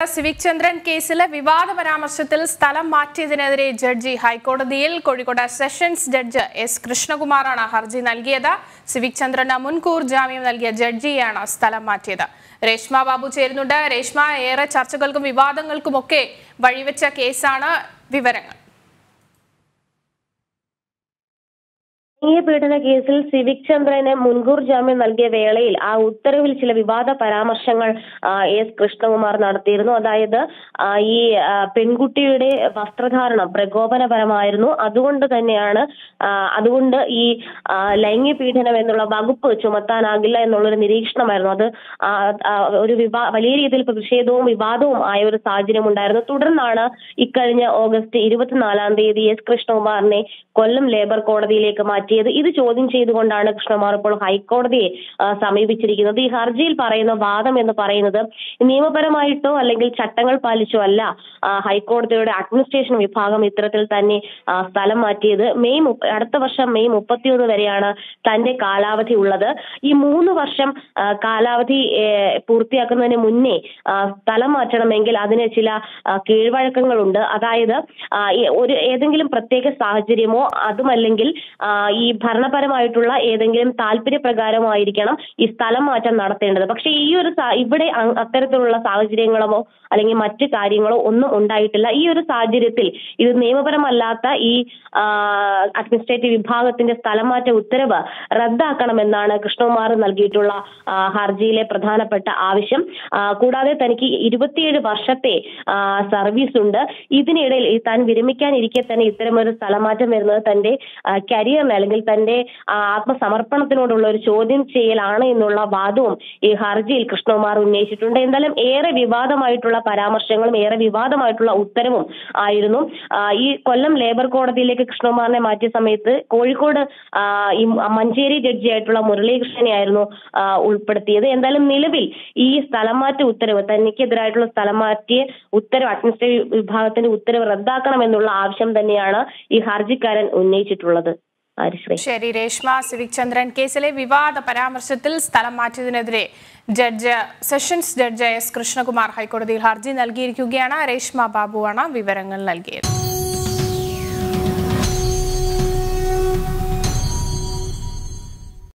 civic ചന്ദ്രൻ കേസിലെ വിവാദ പരാമർശത്തിൽ സ്ഥലം മാറ്റിയതിനെതിരെ ജഡ്ജി ഹൈക്കോടതിയിൽ കോഴിക്കോട് സെഷൻസ് ജഡ്ജ് എസ് കൃഷ്ണകുമാറാണ് ഹർജി നൽകിയത് സിവിക് ചന്ദ്രന് മുൻകൂർ ജാമ്യം നൽകിയ ജഡ്ജിയാണ് സ്ഥലം മാറ്റിയത് രേഷ്മ ബാബു ചേരുന്നുണ്ട് രേഷ്മ ഏറെ ചർച്ചകൾക്കും വിവാദങ്ങൾക്കുമൊക്കെ വഴിവെച്ച കേസാണ് വിവരങ്ങൾ ലൈംഗിക പീഡന കേസിൽ സിവിക് ചന്ദ്രന് മുൻകൂർ ജാമ്യം നൽകിയ വേളയിൽ ആ ഉത്തരവിൽ ചില വിവാദ പരാമർശങ്ങൾ ആ, എസ് കൃഷ്ണകുമാർ നടത്തിയിരുന്നു അതായത് ആ, ഈ ആ, പെൺകുട്ടിയുടെ വസ്ത്രധാരണം പ്രകോപനപരമായിരുന്നു അതുകൊണ്ട് തന്നെയാണ് ആ, അതുകൊണ്ട് ഈ ആ, ലൈംഗിക പീഡനം എന്നുള്ള വകുപ്പ് ചുമത്താനാകില്ല എന്നുള്ളൊരു നിരീക്ഷണമായിരുന്നു അത് ആ, ആ, ഒരു വിവാ വലിയ രീതിയിൽ പ്രതിഷേധവും വിവാദവും ആയ ഒരു സാഹചര്യം ഉണ്ടായിരുന്നു തുടർന്നാണ് ഇക്കഴിഞ്ഞ ഓഗസ്റ്റ് ഇരുപത്തിനാലാം തീയതി എസ് കൃഷ്ണകുമാറിനെ കൊല്ലം ലേബർ കോടതിയിലേക്ക് മാറ്റിയത് ഇത് ചോദ്യം ചെയ്തുകൊണ്ടാണ് കൃഷ്ണകുമാർ ഇപ്പോൾ ഹൈക്കോടതിയെ ആ, സമീപിച്ചിരിക്കുന്നത് ഈ ഹർജിയിൽ പറയുന്ന വാദം എന്ന് പറയുന്നത് നിയമപരമായിട്ടോ അല്ലെങ്കിൽ ചട്ടങ്ങൾ പാലിച്ചോ അല്ല ആ, ഹൈക്കോടതിയുടെ അഡ്മിനിസ്ട്രേഷൻ വിഭാഗം ഇത്തരത്തിൽ തന്നെ ആ, സ്ഥലം മാറ്റിയത് മെയ് മുപ്പ- അടുത്ത വർഷം മെയ് മുപ്പത്തിയൊന്ന് വരെയാണ് തന്റെ കാലാവധി ഉള്ളത് ഈ മൂന്ന് വർഷം ആ, കാലാവധി ഏ, പൂർത്തിയാക്കുന്നതിന് മുന്നേ ആ, സ്ഥലം മാറ്റണമെങ്കിൽ അതിന് ചില ആ, കീഴ്വഴക്കങ്ങളുണ്ട് അതായത് ആ, ഈ ഒരു ഏതെങ്കിലും പ്രത്യേക സാഹചര്യമോ അതുമല്ലെങ്കിൽ ആ, ഈ ഭരണപരമായിട്ടുള്ള ഏതെങ്കിലും താല്പര്യപ്രകാരമായിരിക്കണം ഈ സ്ഥലം മാറ്റം നടത്തേണ്ടത് പക്ഷേ ഈ ഒരു സാ- ഇവിടെ അ- അത്തരത്തിലുള്ള സാഹചര്യങ്ങളോ അല്ലെങ്കിൽ മറ്റു കാര്യങ്ങളോ ഒന്നും ഉണ്ടായിട്ടില്ല ഈ ഒരു സാഹചര്യത്തിൽ ഇത് നിയമപരമല്ലാത്ത ഈ ആ, അഡ്മിനിസ്ട്രേറ്റീവ് വിഭാഗത്തിന്റെ സ്ഥലം മാറ്റ ഉത്തരവ് റദ്ദാക്കണമെന്നാണ് കൃഷ്ണകുമാർ നൽകിയിട്ടുള്ള ആ, ഹർജിയിലെ പ്രധാനപ്പെട്ട ആവശ്യം ആ, കൂടാതെ തനിക്ക് ഇരുപത്തിയേഴ് വർഷത്തെ ആ, സർവീസ് ഉണ്ട് ഇതിനിടയിൽ ഈ താൻ വിരമിക്കാനിരിക്കെ തന്നെ ഇത്തരമൊരു സ്ഥലമാറ്റം വരുന്നത് തന്റെ ആ, കരിയറിന് അല്ലെങ്കിൽ തന്റെ ആ, ആത്മസമർപ്പണത്തിനോടുള്ള ഒരു ചോദ്യം ചെയ്യലാണ് എന്നുള്ള വാദവും ഈ ഹർജിയിൽ കൃഷ്ണകുമാർ ഉന്നയിച്ചിട്ടുണ്ട് എന്തായാലും ഏറെ വിവാദമായിട്ടുള്ള പരാമർശങ്ങളും ഏറെ വിവാദമായിട്ടുള്ള ഉത്തരവും ആയിരുന്നു ആ, ഈ കൊല്ലം ലേബർ കോടതിയിലേക്ക് കൃഷ്ണകുമാറിനെ മാറ്റിയ സമയത്ത് കോഴിക്കോട് ആ, ഈ മഞ്ചേരി ജഡ്ജിയായിട്ടുള്ള മുരളീകൃഷ്ണനെയായിരുന്നു ആ, ഉൾപ്പെടുത്തിയത് എന്തായാലും നിലവിൽ ഈ സ്ഥലം മാറ്റ ഉത്തരവ് തനിക്കെതിരായിട്ടുള്ള സ്ഥലം മാറ്റിയ ഉത്തരവ് അഡ്മിനിസ്ട്രേറ്റീവ് വിഭാഗത്തിന്റെ ഉത്തരവ് റദ്ദാക്കണമെന്നുള്ള ആവശ്യം തന്നെയാണ് ഈ ഹർജിക്കാരൻ ഉന്നയിച്ചിട്ടുള്ളത് ആരിശ്രീ ശരി രേഷ്മ സിവിക് ചന്ദ്രൻ കേസിലെ വിവാദ പരാമർശത്തിൽ സ്ഥലം മാറ്റിയതിനെതിരെ judge sessions judge S Krishnakumar ഹൈക്കോടതിയിൽ ഹർജി നൽകിയിരിക്കുകയാണ് രേഷ്മ ബാബുവാണ് വിവരങ്ങൾ നൽകിയത്